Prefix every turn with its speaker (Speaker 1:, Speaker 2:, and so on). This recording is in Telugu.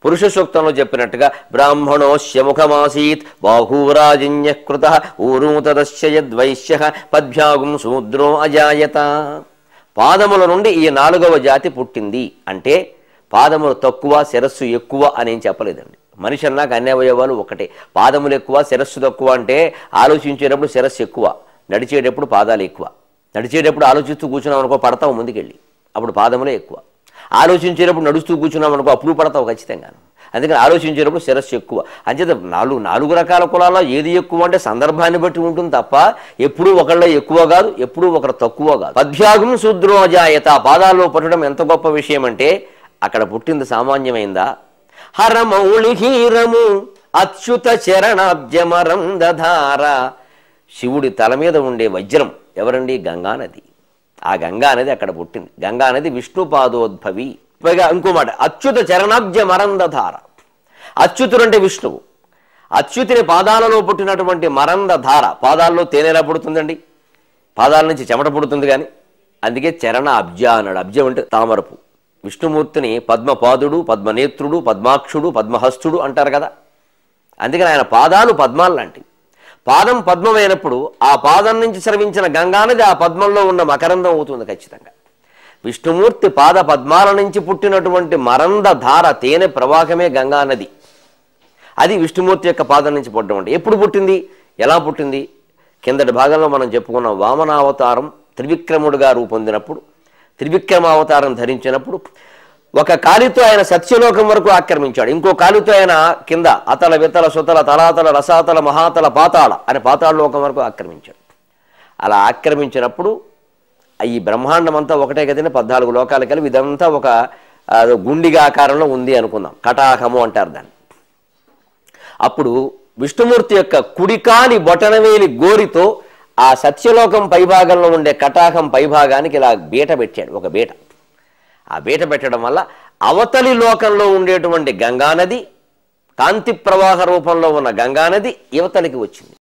Speaker 1: పురుష సూక్తంలో చెప్పినట్టుగా బ్రాహ్మణోస్య ముఖమాసీత్ బాహూరాజన్యకృత ఊరూతదస్య యద్వైశ్య పద్భ్యాగుం శూద్రో అజాయత పాదముల నుండి ఈ నాలుగవ జాతి పుట్టింది అంటే పాదములు తక్కువ శిరస్సు ఎక్కువ అని ఏం చెప్పలేదండి మనిషి అన్నాక అన్ని అవయవాలు ఒకటే పాదములు ఎక్కువ శిరస్సు తక్కువ అంటే ఆలోచించేటప్పుడు శిరస్సు ఎక్కువ నడిచేటప్పుడు పాదాలు ఎక్కువ నడిచేటప్పుడు ఆలోచిస్తూ కూర్చున్నాం అనుకో పడతావు ముందుకెళ్ళి అప్పుడు పాదములే ఎక్కువ ఆలోచించేటప్పుడు నడుస్తూ కూర్చున్నాం అనుకో అప్పుడు పడతావు ఖచ్చితంగాను అందుకని ఆలోచించేటప్పుడు శిరస్సు ఎక్కువ అంచేత నాలుగు నాలుగు రకాల కులాల్లో ఏది ఎక్కువ అంటే సందర్భాన్ని బట్టి ఉంటుంది తప్ప ఎప్పుడూ ఒకళ్ళ ఎక్కువ కాదు ఎప్పుడూ ఒకరు తక్కువ కాదు పద్భ్యాగం శూద్రోజాయత పాదాల్లో పట్టడం ఎంత గొప్ప విషయం అంటే అక్కడ పుట్టింది సామాన్యమైందా హరమౌళి హీరము అచ్యుత చరణాబ్జమరం దధార శివుడి తల మీద ఉండే వజ్రం ఎవరండి గంగానది ఆ గంగా నది అక్కడ పుట్టింది గంగా నది విష్ణుపాదోద్భవి పైగా ఇంకో మాట అచ్యుత చరణాబ్జ మరందధార అచ్యుతుడు అంటే విష్ణువు అచ్యుతుని పాదాలలో పుట్టినటువంటి మరంద ధార పాదాల్లో తేనె ఎలా పుడుతుందండి పాదాల నుంచి చెమట పుడుతుంది కానీ అందుకే చరణ అబ్జ అన్నాడు అబ్జం అంటే తామరపు విష్ణుమూర్తిని పద్మపాదుడు పద్మనేత్రుడు పద్మాక్షుడు పద్మహస్తుడు అంటారు కదా అందుకని ఆయన పాదాలు పద్మాలు లాంటివి పాదం పద్మమైనప్పుడు ఆ పాదం నుంచి స్రవించిన గంగానది ఆ పద్మంలో ఉన్న మకరందం అవుతుంది ఖచ్చితంగా విష్ణుమూర్తి పాద పద్మాల నుంచి పుట్టినటువంటి మరంద ధార తేనె ప్రవాహమే గంగానది అది విష్ణుమూర్తి యొక్క పాదం నుంచి పుట్టడం అంటే ఎప్పుడు పుట్టింది ఎలా పుట్టింది కిందటి భాగంలో మనం చెప్పుకున్న వామనావతారం త్రివిక్రముడుగా రూపొందినప్పుడు త్రివిక్రమావతారం ధరించినప్పుడు ఒక కాలితో ఆయన సత్యలోకం వరకు ఆక్రమించాడు ఇంకో కాలితో ఆయన కింద అతల వితల సుతల తలాతల రసాతల మహాతల పాతాళ అని పాతాళ లోకం వరకు ఆక్రమించాడు అలా ఆక్రమించినప్పుడు ఈ బ్రహ్మాండం అంతా ఒకటే కదండి పద్నాలుగు లోకాలు కలిపి ఇదంతా ఒక ఆ, గుండిగా ఆకారంలో ఉంది అనుకుందాం కటాకము అంటారు దాన్ని అప్పుడు విష్ణుమూర్తి యొక్క కుడికాని బొటనవేలి గోరితో ఆ సత్యలోకం పైభాగంలో ఉండే కటాకం పైభాగానికి ఇలా బీట పెట్టాడు ఒక బీట ఆ బీట పెట్టడం వల్ల అవతలి లోకంలో ఉండేటువంటి గంగానది కాంతి ప్రవాహ రూపంలో ఉన్న గంగానది యువతలికి వచ్చింది